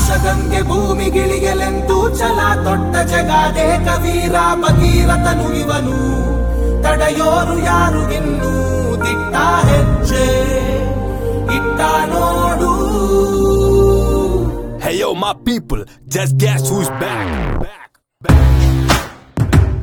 ಆಕಾಶಗಂಗೆ ಭೂಮಿಗಿಳಿಯಲೆಂದು ಛಲ ತೊಟ್ಟ ಜಗಾದೆ ಕವೀರ ಭಗೀರಥನು ಇವನು ತಡೆಯೋರು ಯಾರು ಇನ್ನು ದಿಟ್ಟ ಹೆಜ್ಜೆ ಇಟ್ಟ ನೋಡು Hey yo, my people, just guess who's back. Back. Back.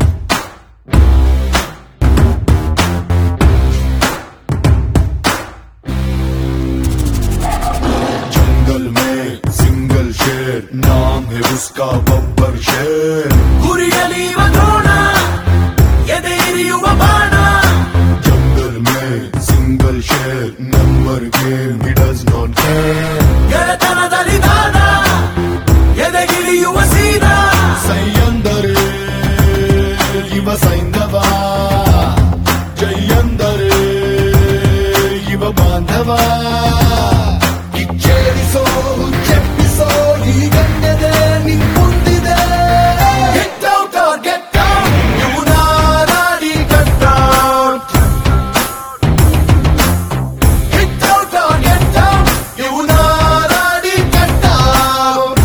जंगल में सिंगल शेर नाम है उसका बब्बर शेर ಗುರಿಯಲಿ ಇವ ದ್ರೋಣ ಎದೆ ಇರಿಯುವ ಬಾಣ जंगल में सिंगल शेर number game he does not care ಗೆಳೆತನದಲ್ಲಿ ದಾನ ಎದೆಗಿಳಿಯುವ ಸೀದಾ ಸೈಯಂದರೆ ಇವ ಸೈಂಧವ ಜೈಯಂದರೆ ಇವ ಬಾಂಧವ ಕಿಚ್ಚೇರಿಸೋ ಹುಚ್ಚೆಪ್ಪಿಸೋ ಹೀಗನ್ನದೆ ನಿನ್ ಮುಂದಿದೆ Get out or get down, ಇವ್ನ ನಾಡಿ cut out. Get out or get down, ಇವ್ನ ನಾಡಿ cut out.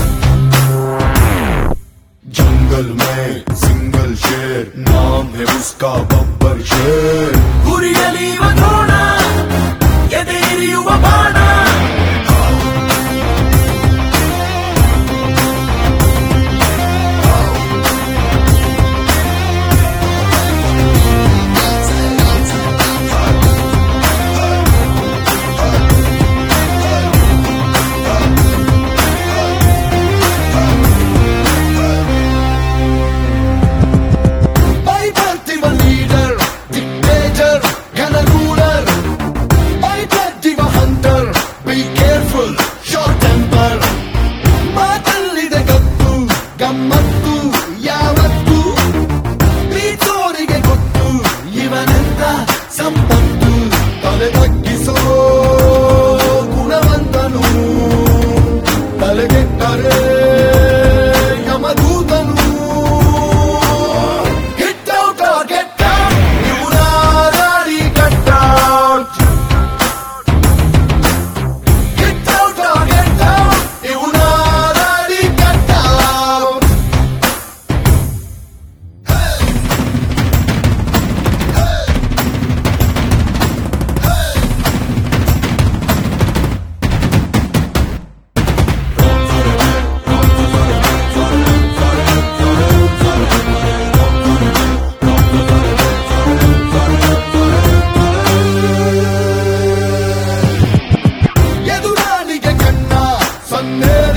जंगल में सिंगल शेर नाम है उसका बब्बर शेर ಗುರಿಯಲಿ ಇವ ದ್ರೋಣ ಎದೆ ಇರಿಯುವ ಬಾಣ My Partiva leader, dictator, gunner ruler. My Partiva hunter, be careful, short temper. ಮಾತಲ್ಲಿದೆ ಗತ್ತು ಗಮ್ಮತ್ತು ಯಾವತ್ತು ಪ್ರೀತೋರಿಗೆ ಗೊತ್ತು ಇವನೆಂತ ಸಂಪತ್ತು ತಲೆ ತಗ್ಗಿಸೋ ಗುಣವಂತನು ತಲೆಗೆಟ್ಟರೆ ಯಮದೂತನು Get out or get down, ಇವನ ದಾರಿ cut out. Get out or get down, ಇವನ ದಾರಿ cut out. ಎದುರಾಳಿಗೆ ಕಣ್ಣ ಸನ್ನೆ